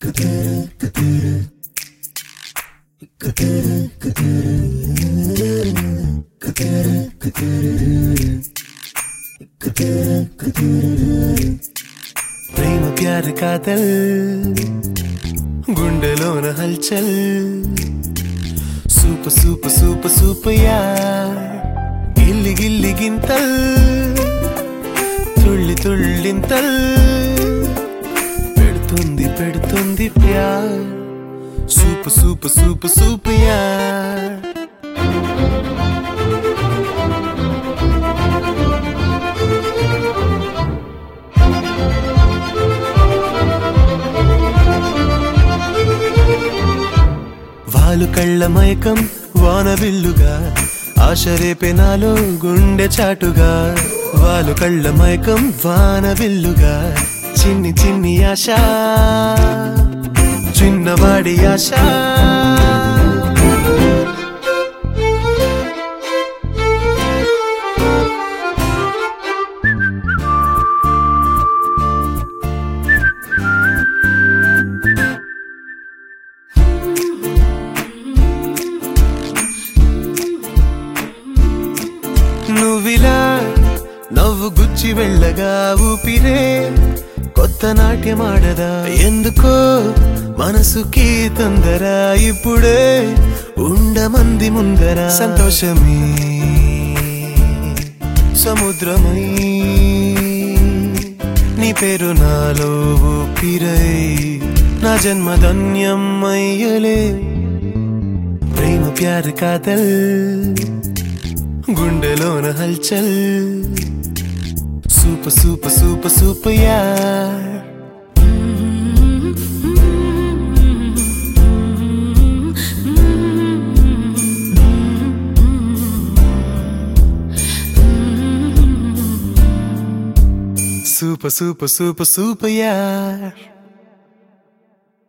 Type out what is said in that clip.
ప్రేమ ప్యార కాతల్ గుండెలోన హల్చల్ సూపర్ సూపర్ సూపర్ సూపర్ యార్ గిల్లి గిల్లి గింతల్ తుళ్ళి తుళ్ళింతల్ పెడుతుంది పెడుతుంది ప్యార్ సూపర్ సూపర్ సూపర్ సూపర్ యార్ వాలు కళ్ళ మైకం వానవిల్లుగా ఆశ రేపే నాలో గుండె చాటుగా వాలు కళ్ళ మైకం వానవిల్లుగా చిన్ని చిన్ని ఆశ చిన్నవాడి ఆశ నువ్విలా నవ్వు గుచ్చి వెళ్ళగా ఊపిరే కొత్త నాట్యమాడదా ఎందుకో మనసుకి తొందర ఇప్పుడే ఉండమంది ముందర సంతోషమే సముద్రమై నీ పేరు నాలో ఊపిరై నా జన్మధన్యం అయ్యలే ప్రేమ ప్యార కాతల్ గుండెలోన హల్చల్ సూపర్ సూపర్ సూపర్ సూపర్ యార్ సూపర్ సూపర్ సూపర్ సూపర్ యార్